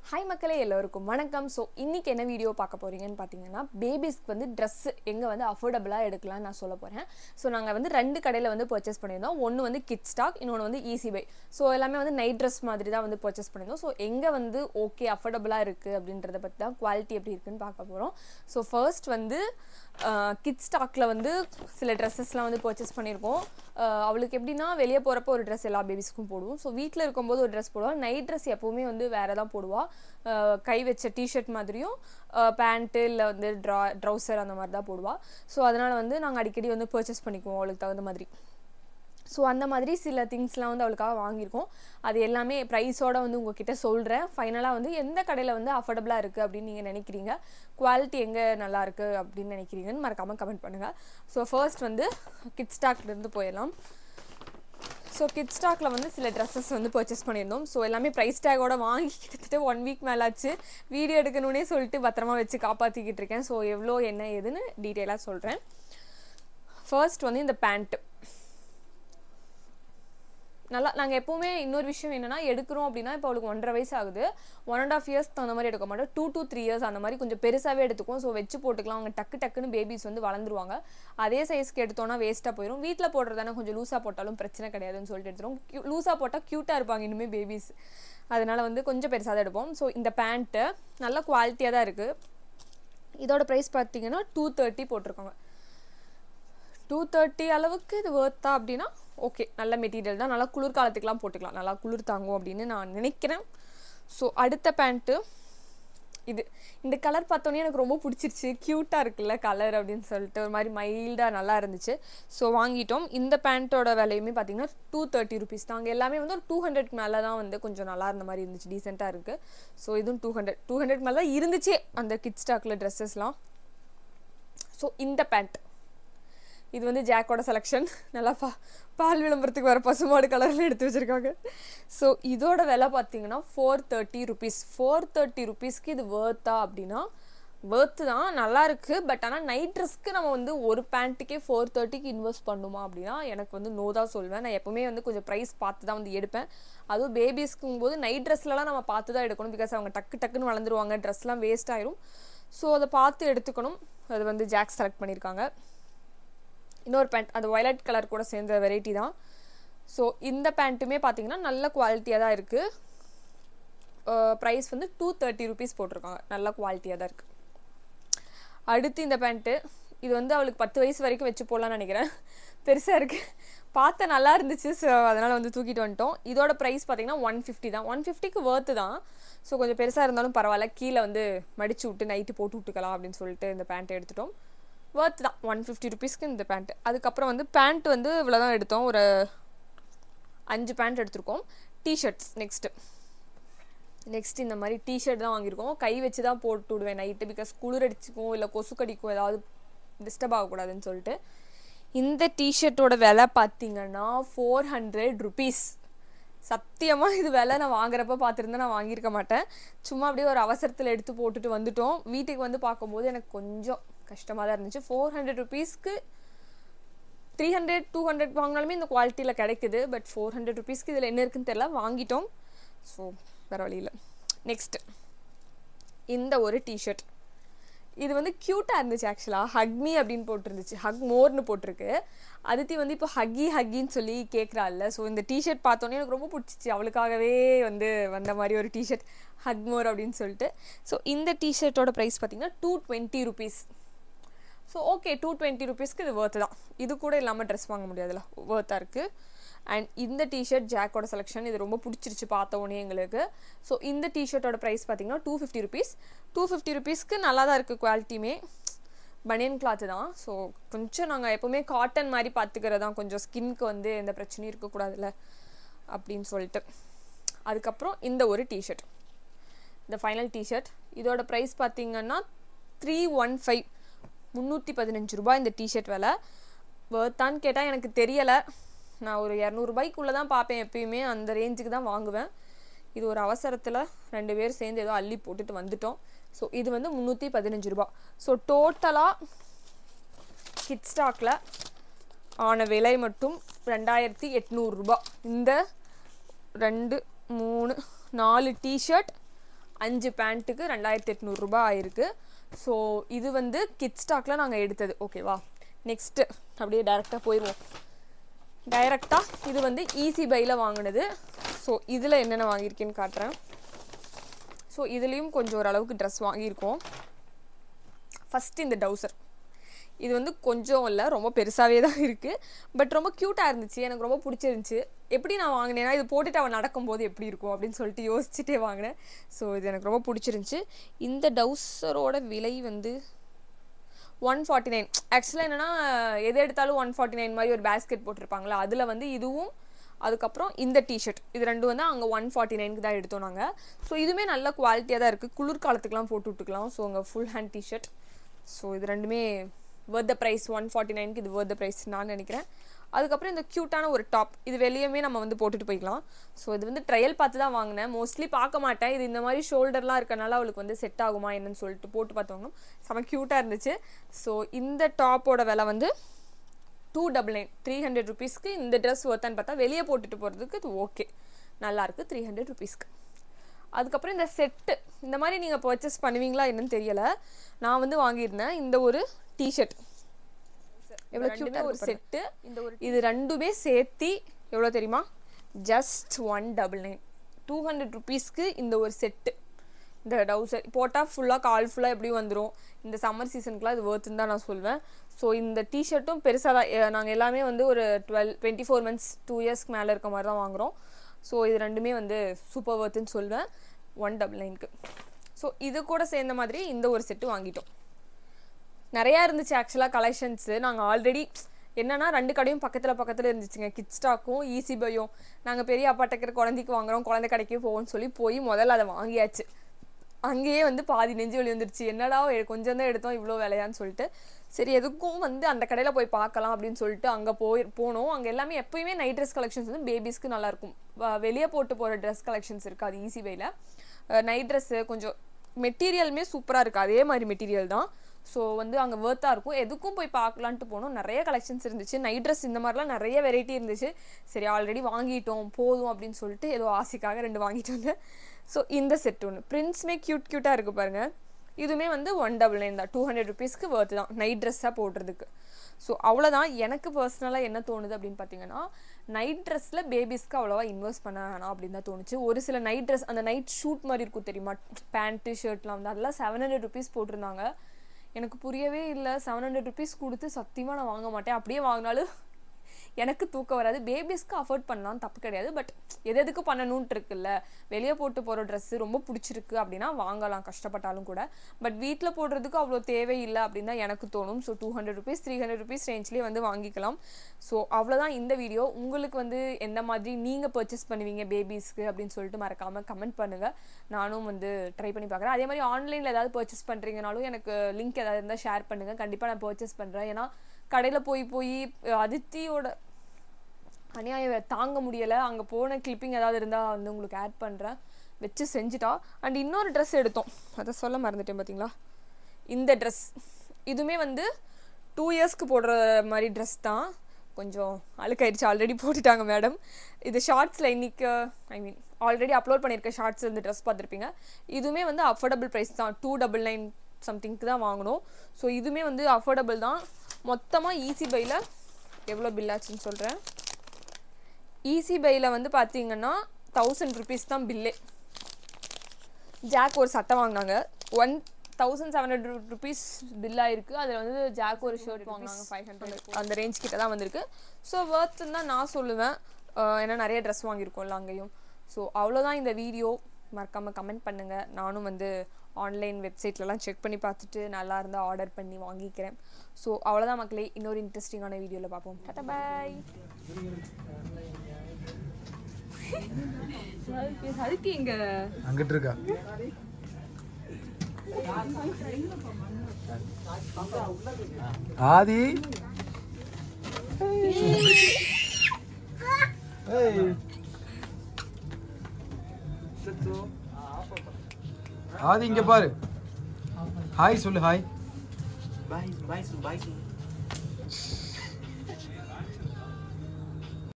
Hi மக்களே எல்லோருக்கும் வணக்கம் ஸோ இன்னைக்கு என்ன வீடியோ பார்க்க போறீங்கன்னு பார்த்தீங்கன்னா பேபிஸ்க்கு வந்து ட்ரெஸ் எங்கே வந்து அஃபோர்டபுளாக எடுக்கலாம்னு நான் சொல்ல போகிறேன் ஸோ நாங்கள் வந்து ரெண்டு கடையில் வந்து பர்ச்சேஸ் பண்ணியிருந்தோம் ஒன்று வந்து கிட் ஸ்டாக் இன்னொன்று வந்து ஈஸி பை ஸோ எல்லாமே வந்து நைட் ட்ரெஸ் மாதிரி தான் வந்து பர்ச்சேஸ் பண்ணியிருந்தோம் ஸோ எங்கே வந்து ஓகே அஃபோர்டபுளாக இருக்குது அப்படின்றத பற்றி தான் குவாலிட்டி எப்படி இருக்குன்னு பார்க்க போகிறோம் ஸோ ஃபர்ஸ்ட் வந்து கிட் ஸ்டாக்கில் வந்து சில ட்ரெஸ்ஸஸ்லாம் வந்து பர்ச்சேஸ் பண்ணியிருக்கோம் ஆஹ் அவளுக்கு எப்படின்னா வெளியே போகிறப்போ ஒரு ட்ரெஸ் எல்லா பேபிஸ்க்கும் போடுவோம் ஸோ வீட்டில் இருக்கும்போது ஒரு ட்ரெஸ் போடுவா நைட் ட்ரெஸ் எப்போவுமே வந்து வேறு தான் போடுவா ஆஹ் கை வச்ச டிஷர்ட் மாதிரியும் பேண்ட்டு இல்லை வந்து ட்ரா ட்ரௌசர் அந்த மாதிரி தான் போடுவா ஸோ அதனால் வந்து நாங்கள் அடிக்கடி வந்து பர்ச்சேஸ் பண்ணிக்குவோம் அவளுக்கு தகுந்த மாதிரி ஸோ அந்த மாதிரி சில திங்ஸ்லாம் வந்து அவளுக்காக வாங்கியிருக்கோம் அது எல்லாமே ப்ரைஸோட வந்து உங்ககிட்ட சொல்கிறேன் ஃபைனலாக வந்து எந்த கடையில் வந்து அஃபோர்டபுளாக இருக்குது அப்படின்னு நீங்கள் நினைக்கிறீங்க குவாலிட்டி எங்கே நல்லா இருக்குது அப்படின்னு நினைக்கிறீங்கன்னு மறக்காமல் கமெண்ட் பண்ணுங்கள் ஸோ ஃபர்ஸ்ட் வந்து கிட் ஸ்டாக்லேருந்து போயிடலாம் ஸோ கிட் ஸ்டாக்கில் வந்து சில ட்ரெஸ்ஸஸ் வந்து பர்ச்சேஸ் பண்ணியிருந்தோம் ஸோ எல்லாமே ப்ரைஸ் டேக்கோட வாங்கி கிட்டத்தட்ட ஒன் வீக் மேலே ஆச்சு வீடியோ எடுக்கணுன்னே சொல்லிட்டு பத்திரமா வச்சு காப்பாற்றிக்கிட்டு இருக்கேன் ஸோ எவ்வளோ என்ன ஏதுன்னு டீட்டெயிலாக சொல்கிறேன் ஃபர்ஸ்ட் வந்து இந்த பேண்ட்டு நல்லா நாங்கள் எப்போவுமே இன்னொரு விஷயம் என்னென்னா எடுக்கிறோம் அப்படின்னா இப்போ அவளுக்கு ஒன்றரை வயசு ஆகுது ஒன் அண்ட் ஆஃப் இயர்ஸ் அந்த மாதிரி எடுக்க மாட்டோம் டூ டூ த்ரீ இயர்ஸ் அந்த மாதிரி கொஞ்சம் பெருசாகவே எடுத்துக்குவோம் ஸோ வச்சு போட்டுக்கலாம் அவங்க டக்கு டக்குன்னு பேபிஸ் வந்து வளர்ந்துருவாங்க அதே சைஸ்க்கு எடுத்தோன்னா வேஸ்ட்டாக போயிடும் வீட்டில் போடுறதானே கொஞ்சம் லூஸாக போட்டாலும் பிரச்சனை கிடையாதுன்னு சொல்லிட்டு எடுத்துரும் லூஸாக போட்டால் க்யூட்டாக இருப்பாங்க இனிமே பேபிஸ் அதனால் வந்து கொஞ்சம் பெருசாக தான் எடுப்போம் ஸோ இந்த பேண்ட்டு நல்ல குவாலிட்டியாக தான் இருக்குது இதோட ப்ரைஸ் பார்த்தீங்கன்னா டூ தேர்ட்டி போட்டிருக்காங்க டூ தேர்ட்டி அளவுக்கு இது ஒர்த்தா அப்படின்னா ஓகே நல்ல மெட்டீரியல் தான் நல்லா குளிர்காலத்துக்குலாம் போட்டுக்கலாம் நல்லா குளிர் தாங்கும் அப்படின்னு நான் நினைக்கிறேன் ஸோ அடுத்த பேண்ட்டு இது இந்த கலர் பார்த்தோன்னே எனக்கு ரொம்ப பிடிச்சிருச்சு க்யூட்டாக இருக்குல்ல கலர் அப்படின்னு சொல்லிட்டு ஒரு மாதிரி மைல்டாக நல்லா இருந்துச்சு ஸோ வாங்கிட்டோம் இந்த பேண்ட்டோட விலையுமே பார்த்தீங்கன்னா டூ தேர்ட்டி ருபீஸ் தான் அங்கே எல்லாமே வந்து ஒரு டூ ஹண்ட்ரட்க்கு மேலே தான் வந்து கொஞ்சம் நல்லா இருந்த மாதிரி இருந்துச்சு டீசெண்டாக இருக்குது ஸோ இதுவும் டூ ஹண்ட்ரட் டூ ஹண்ட்ரட் மேலே தான் இருந்துச்சே அந்த கிட் ஸ்டாக்கில் ட்ரெஸ்ஸஸ்லாம் ஸோ இந்த பேண்ட் இது வந்து ஜாக்கோட செலெக்ஷன் நல்லா பா பால் விளம்பரத்துக்கு வர பசுமாடு கலரில் எடுத்து வச்சுருக்காங்க ஸோ இதோட விலை பார்த்தீங்கன்னா four thirty rupees four thirty ருபீஸ்க்கு இது வேர்த்தா அப்படின்னா வேர்த்து தான் நல்லா இருக்குது பட் ஆனால் நைட் ட்ரெஸ்க்கு நம்ம வந்து ஒரு பேண்ட்டுக்கே ஃபோர் தேர்ட்டிக்கு இன்வெஸ்ட் பண்ணுமா அப்படின்னா எனக்கு வந்து நோ தான் சொல்வேன் நான் எப்போவுமே வந்து கொஞ்சம் ப்ரைஸ் பார்த்து தான் வந்து எடுப்பேன் அதுவும் பேபிஸ்க்கும் போது நைட் ட்ரெஸ்லலாம் நம்ம பார்த்து தான் எடுக்கணும் பிகாஸ் அவங்க டக்கு டக்குன்னு வளர்ந்துருவாங்க ட்ரெஸ்லாம் வேஸ்ட் ஆயிரும் ஸோ அதை பார்த்து எடுத்துக்கணும் அது வந்து ஜாக் செலக்ட் பண்ணியிருக்காங்க இன்னொரு பேண்ட் அது வயலட் கலர் கூட சேர்ந்த வெரைட்டி தான் ஸோ இந்த பேண்ட்டுமே பார்த்தீங்கன்னா நல்ல குவாலிட்டியாக தான் இருக்குது ப்ரைஸ் வந்து டூ தேர்ட்டி ருபீஸ் போட்டிருக்காங்க நல்ல குவாலிட்டியாக தான் இருக்குது அடுத்து இந்த பேண்ட்டு இது வந்து அவளுக்கு பத்து வயசு வரைக்கும் வச்சு போடலான்னு நினைக்கிறேன் பெருசாக இருக்குது பார்த்த நல்லா இருந்துச்சு ஸோ அதனால் வந்து தூக்கிட்டு வந்துட்டோம் இதோட ப்ரைஸ் பார்த்தீங்கன்னா ஒன் ஃபிஃப்டி தான் ஒன் ஃபிஃப்டிக்கு ஒர்த்து தான் ஸோ கொஞ்சம் பெருசாக இருந்தாலும் பரவாயில்ல கீழே வந்து மடிச்சு விட்டு நைட்டு போட்டு விட்டுக்கலாம் அப்படின்னு சொல்லிட்டு இந்த பேண்ட்டை எடுத்துட்டோம் ஒர்த் தான் ஒன் ஃபிஃப்டி ருபீஸ்க்கு இந்த பேண்ட்டு அதுக்கப்புறம் வந்து பேண்ட் வந்து இவ்வளோ தான் எடுத்தோம் ஒரு அஞ்சு பேண்ட் எடுத்திருக்கோம் டிஷர்ட்ஸ் நெக்ஸ்ட்டு நெக்ஸ்ட் இந்த மாதிரி டிஷர்ட் தான் வாங்கியிருக்கோம் கை வச்சு தான் போட்டு விடுவேன் நைட்டு பிகாஸ் குளிர் அடிச்சுக்கும் இல்லை கொசு கடிக்கும் ஏதாவது டிஸ்டர்ப் ஆகக்கூடாதுன்னு சொல்லிட்டு இந்த டிஷர்ட்டோட விலை பார்த்தீங்கன்னா ஃபோர் ஹண்ட்ரட் ருபீஸ் சத்தியமாக இது விலை நான் வாங்குறப்ப பார்த்துருந்தா நான் வாங்கியிருக்க மாட்டேன் சும்மா அப்படியே ஒரு அவசரத்தில் எடுத்து போட்டுட்டு வந்துட்டோம் வீட்டுக்கு வந்து பார்க்கும்போது எனக்கு கொஞ்சம் கஷ்டமாக தான் இருந்துச்சு ஃபோர் ஹண்ட்ரட் ருபீஸ்க்கு த்ரீ ஹண்ட்ரட் டூ ஹண்ட்ரட் வாங்கினாலுமே இந்த குவாலிட்டியில் கிடைக்குது பட் ஃபோர் ஹண்ட்ரட் ருபீஸ்க்கு இதில் என்ன இருக்குன்னு தெரியல வாங்கிட்டோம் ஸோ வேறு வழியில் நெக்ஸ்ட்டு இந்த ஒரு டிஷர்ட் இது வந்து க்யூட்டாக இருந்துச்சு ஆக்சுவலாக ஹக்மி அப்படின்னு போட்டிருந்துச்சு ஹக் மோர்னு போட்டிருக்கு அதித்தி வந்து இப்போ ஹக்கி ஹக்கின்னு சொல்லி கேட்குறாள்ல ஸோ இந்த டிஷர்ட் பார்த்தோன்னே எனக்கு ரொம்ப பிடிச்சிச்சு அவளுக்காகவே வந்து வந்த மாதிரி ஒரு டிஷர்ட் ஹக் மோர் அப்படின்னு சொல்லிட்டு ஸோ இந்த டிஷர்ட்டோட ப்ரைஸ் பார்த்தீங்கன்னா two twenty rupees so okay two twenty ருபீஸ்க்கு இது ஒர்த்து தான் இது கூட இல்லாமல் ட்ரெஸ் வாங்க முடியாதுல்ல ஒர்த்தாக இருக்குது அண்ட் இந்த டிஷர்ட் ஜாக்கோட செலெக்ஷன் இது ரொம்ப பிடிச்சிருச்சு பார்த்த உடனே எங்களுக்கு ஸோ இந்த டிஷர்ட்டோட ப்ரைஸ் பார்த்தீங்கன்னா two fifty rupees two fifty ருபீஸ்க்கு நல்லா தான் இருக்குது குவாலிட்டியுமே பனியன் கிளாத்து தான் ஸோ கொஞ்சம் நாங்கள் எப்போவுமே காட்டன் மாதிரி பார்த்துக்கிறது தான் கொஞ்சம் ஸ்கின்க்கு வந்து எந்த பிரச்சனையும் இருக்கக்கூடாதுல்ல அப்படின்னு சொல்லிட்டு அதுக்கப்புறம் இந்த ஒரு டிஷர்ட் இந்த ஃபைனல் டிஷர்ட் இதோட ப்ரைஸ் பார்த்தீங்கன்னா த்ரீ ஒன் ஃபைவ் முந்நூற்றி பதினஞ்சு ரூபாய் இந்த டிஷர்ட் விலை வேர்த்தான்னு கேட்டால் எனக்கு தெரியலை நான் ஒரு இரநூறுபாய்க்குள்ளே தான் பார்ப்பேன் எப்பயுமே அந்த ரேஞ்சுக்கு தான் வாங்குவேன் இது ஒரு அவசரத்தில் ரெண்டு பேர் சேர்ந்து ஏதோ அள்ளி போட்டுட்டு வந்துட்டோம் ஸோ இது வந்து முந்நூற்றி பதினஞ்சு ரூபா ஸோ டோட்டலாக கிட் ஸ்டாக்கில் ஆன விலை மட்டும் ரெண்டாயிரத்தி எட்நூறுரூபா இந்த ரெண்டு மூணு நாலு டிஷர்ட் அஞ்சு பேண்ட்டுக்கு ரெண்டாயிரத்தி எட்நூறுரூபா ஆயிருக்கு ஸோ இது வந்து கிட் ஸ்டாக்கில் நாங்கள் எடுத்தது ஓகேவா நெக்ஸ்ட்டு அப்படியே டேரெக்டாக போயிடுவோம் டைரெக்டாக இது வந்து ஈஸி பையில் வாங்கினது ஸோ இதில் என்னென்ன வாங்கியிருக்கேன்னு காட்டுறேன் ஸோ இதுலேயும் கொஞ்சம் ஓரளவுக்கு ட்ரெஸ் வாங்கியிருக்கோம் ஃபஸ்ட்டு இந்த டவுசர் இது வந்து கொஞ்சம் இல்லை ரொம்ப பெருசாகவே தான் இருக்குது பட் ரொம்ப க்யூட்டாக இருந்துச்சு எனக்கு ரொம்ப பிடிச்சிருந்துச்சி எப்படி நான் வாங்கினேன்னா இது போட்டுட்டு அவன் நடக்கும்போது எப்படி இருக்கும் அப்படின்னு சொல்லிட்டு யோசிச்சுட்டே வாங்கினேன் ஸோ இது எனக்கு ரொம்ப பிடிச்சிருந்துச்சி இந்த டவுசரோட விலை வந்து ஒன் ஃபார்ட்டி நைன் ஆக்சுவலாக என்னென்னா எது எடுத்தாலும் ஒன் ஃபார்ட்டி நைன் மாதிரி ஒரு பேஸ்கெட் போட்டிருப்பாங்களா அதில் வந்து இதுவும் அதுக்கப்புறம் இந்த டிஷர்ட் இது ரெண்டும் வந்து அங்கே ஒன் ஃபார்ட்டி நைனுக்கு தான் எடுத்தோம் நாங்கள் ஸோ இதுவுமே நல்ல குவாலிட்டியாக தான் இருக்குது குளிர்காலத்துக்குலாம் போட்டு விட்டுக்கலாம் ஸோ அங்கே ஃபுல் ஹேண்ட் டிஷர்ட் ஸோ இது ரெண்டுமே worth the price one forty நைனுக்கு இது வர்த் த ப்ரைஸ் நான் நினைக்கிறேன் அதுக்கப்புறம் இந்த க்யூட்டான ஒரு டாப் இது வெளியுமே நம்ம வந்து போட்டுட்டு போய்க்கலாம் ஸோ இது வந்து ட்ரையல் பார்த்து தான் வாங்கினேன் மோஸ்ட்லி பார்க்க மாட்டேன் இது இந்த மாதிரி ஷோல்டர்லாம் இருக்கனால அவளுக்கு வந்து செட் ஆகுமா என்னன்னு சொல்லிட்டு போட்டு பார்த்தவங்க செம க்யூட்டாக இருந்துச்சு ஸோ இந்த டாப்போட விலை வந்து two double nine three hundred ருபீஸ்க்கு இந்த ட்ரெஸ் ஒர்த்தான்னு பார்த்தா வெளியே போட்டுட்டு போகிறதுக்கு இது ஓகே நல்லாயிருக்கு த்ரீ ஹண்ட்ரட் ருபீஸ்க்கு அதுக்கப்புறம் இந்த செட்டு இந்த மாதிரி நீங்கள் பர்ச்சேஸ் பண்ணுவீங்களா என்னன்னு தெரியலை நான் வந்து வாங்கியிருந்தேன் இந்த ஒரு டிஷர்ட் எவ்வளோ க்யூட்டாக ஒரு செட்டு இந்த ஒரு இது ரெண்டுமே சேர்த்தி எவ்வளோ தெரியுமா just one double nine two hundred ருபீஸ்க்கு இந்த ஒரு செட்டு இந்த டவுசர் போட்டால் ஃபுல்லாக கால் ஃபுல்லாக எப்படியும் வந்துடும் இந்த சம்மர் சீசனுக்குலாம் இது ஒர்த்துன்னு தான் நான் சொல்வேன் ஸோ இந்த டிஷர்ட்டும் பெருசாக தான் நாங்கள் எல்லாமே வந்து ஒரு twelve twenty four months two இயர்ஸ்க்கு மேலே இருக்க மாதிரி தான் வாங்குகிறோம் ஸோ இது ரெண்டுமே வந்து சூப்பர் ஒர்த்துன்னு சொல்வேன் ஒன் டபுள் நைனுக்கு ஸோ இது கூட சேர்ந்த மாதிரி இந்த ஒரு செட்டு வாங்கிட்டோம் நிறையா இருந்துச்சு ஆக்சுவலாக கலெக்ஷன்ஸு நாங்கள் ஆல்ரெடி என்னன்னா ரெண்டு கடையும் பக்கத்தில் பக்கத்தில் இருந்துச்சுங்க கிட் ஸ்டாக்கும் ஈஸி பையும் நாங்கள் பெரிய அப்பாட்டக்கிற குழந்தைக்கு வாங்குறோம் குழந்தை கடைக்கு போவோம்னு சொல்லி போய் முதல்ல அதை வாங்கியாச்சு அங்கேயே வந்து பாதி நெஞ்சு வலி வந்துருச்சு என்னடா கொஞ்சம் தான் எடுத்தோம் இவ்வளோ விலையான்னு சொல்லிட்டு சரி எதுக்கும் வந்து அந்த கடையில் போய் பார்க்கலாம் அப்படின்னு சொல்லிட்டு அங்கே போய் போனோம் அங்கே எல்லாமே எப்பயுமே நைட் ட்ரெஸ் கலெக்ஷன்ஸ் வந்து பேபிஸ்க்கு நல்லாயிருக்கும் வெளியே போட்டு போகிற ட்ரெஸ் கலெக்ஷன்ஸ் இருக்குது அது ஈஸி வேல நைட் ட்ரெஸ்ஸு கொஞ்சம் மெட்டீரியலுமே சூப்பராக இருக்குது அதே மாதிரி மெட்டீரியல் தான் ஸோ வந்து அங்கே வேர்த்தாக இருக்கும் எதுக்கும் போய் பார்க்கலான்ட்டு போனோம் நிறைய கலெக்ஷன்ஸ் இருந்துச்சு நைட் ட்ரெஸ் இந்த மாதிரிலாம் நிறைய வெரைட்டி இருந்துச்சு சரி ஆல்ரெடி வாங்கிட்டோம் போதும் அப்படின்னு சொல்லிட்டு ஏதோ ஆசைக்காக ரெண்டு வாங்கிட்டு வந்தேன் ஸோ இந்த செட் ஒன்று பிரிண்ட்ஸுமே க்யூட் க்யூட்டாக இருக்குது பாருங்கள் இதுவுமே வந்து ஒன் டபுள் நைன் தான் டூ ஹண்ட்ரட் ருபீஸ்க்கு ஒர்த்து தான் நைட் ட்ரெஸ்ஸாக போடுறதுக்கு ஸோ அவ்வளோதான் எனக்கு பர்சனலாக என்ன தோணுது அப்படின்னு பார்த்தீங்கன்னா நைட் ட்ரெஸ்ஸில் பேபிஸ்க்கு அவ்வளோவா இன்வெஸ்ட் பண்ண வேணாம் அப்படின்னு தான் தோணுச்சு ஒரு சில நைட் ட்ரெஸ் அந்த நைட் ஷூட் மாதிரி இருக்கும் தெரியுமா பேண்ட்டு ஷர்ட்லாம் வந்து அதெல்லாம் செவன் ஹண்ட்ரட் ருபீஸ் போட்டிருந்தாங்க எனக்கு புரியவே இல்லை செவன் ஹண்ட்ரட் ருபீஸ் கொடுத்து சத்தியமாக நான் வாங்க மாட்டேன் அப்படியே வாங்கினாலும் எனக்கு தூக்கம் வராது பேபிஸ்க்கு அஃபோர்ட் பண்ணலாம் தப்பு கிடையாது பட் எது எதுக்கு பண்ணணுன்ட்டு இருக்குல்ல வெளியே போட்டு போகிற ட்ரெஸ்ஸு ரொம்ப பிடிச்சிருக்கு அப்படின்னா வாங்கலாம் கஷ்டப்பட்டாலும் கூட பட் வீட்டில் போடுறதுக்கு அவ்வளோ தேவையில்லை அப்படின்னு தான் எனக்கு தோணும் so two hundred rupees three hundred rupees ரேஞ்ச்லேயே வந்து வாங்கிக்கலாம் ஸோ அவ்வளோதான் இந்த வீடியோ உங்களுக்கு வந்து எந்த மாதிரி நீங்கள் பர்ச்சேஸ் பண்ணுவீங்க பேபிஸ்க்கு அப்படின்னு சொல்லிட்டு மறக்காமல் கமெண்ட் பண்ணுங்கள் நானும் வந்து ட்ரை பண்ணி பார்க்குறேன் அதே மாதிரி ஆன்லைனில் ஏதாவது பர்ச்சேஸ் பண்ணுறீங்கனாலும் எனக்கு லிங்க் ஏதாவது இருந்தால் ஷேர் பண்ணுங்கள் கண்டிப்பாக நான் பர்ச்சேஸ் பண்ணுறேன் ஏன்னா கடையில் போய் போய் அதித்தியோட அநியாயம் தாங்க முடியலை அங்கே போன கிளிப்பிங் ஏதாவது இருந்தால் வந்து உங்களுக்கு ஆட் பண்ணுறேன் வச்சு செஞ்சுட்டா அண்ட் இன்னொரு ட்ரெஸ் எடுத்தோம் அதை சொல்ல மறந்துட்டேன் பார்த்தீங்களா இந்த ட்ரெஸ் இதுவுமே வந்து டூ இயர்ஸ்க்கு போடுற மாதிரி ட்ரெஸ் தான் கொஞ்சம் அழுக்காயிடுச்சு ஆல்ரெடி போட்டுட்டாங்க மேடம் இது ஷார்ட்ஸில் இன்னைக்கு ஐ மீன் ஆல்ரெடி அப்லோட் பண்ணியிருக்க ஷார்ட்ஸ் இந்த ட்ரெஸ் பார்த்துருப்பீங்க இதுவுமே வந்து அஃபோர்டபுள் ப்ரைஸ் தான் டூ டபுள் நைன் சம்திங்க்கு தான் வாங்கணும் ஸோ இதுவுமே வந்து அஃபோர்டபுள் தான் மொத்தமாக ஈஸி பையில் எவ்வளோ பில் ஆச்சுன்னு சொல்கிறேன் ஈஸி பையில் வந்து பார்த்தீங்கன்னா தௌசண்ட் ருபீஸ் தான் பில்லே ஜாக் ஒரு சட்டை வாங்கினாங்க one thousand seven hundred rupees bill ஆயிருக்கு அதில் வந்து ஜாக் ஒரு ஷர்ட் வாங்கினாங்க ஃபைவ் ஹண்ட்ரட் அந்த ரேஞ்ச் கிட்ட தான் வந்திருக்கு ஸோ ஒர்த்துன்னு தான் நான் சொல்லுவேன் ஏன்னா நிறைய ட்ரெஸ் வாங்கியிருக்கோம்ல அங்கேயும் ஸோ அவ்வளோதான் இந்த வீடியோ மறக்காமல் கமெண்ட் பண்ணுங்கள் நானும் வந்து ஆன்லைன் வெப்சைட்லலாம் செக் பண்ணி பார்த்துட்டு நல்லா இருந்தால் ஆர்டர் பண்ணி வாங்கிக்கிறேன் ஸோ அவ்வளோதான் மக்களே இன்னொரு இன்ட்ரெஸ்டிங்கான வீடியோவில் பார்ப்போம் டாட்டா பாய் அதுக்கு இங்கே அங்கிட்டு இருக்கா ஆதி ஏய். ஆதி இங்க பாரு ஹாய் சொல்லு ஹாய் Bye, bye, bye.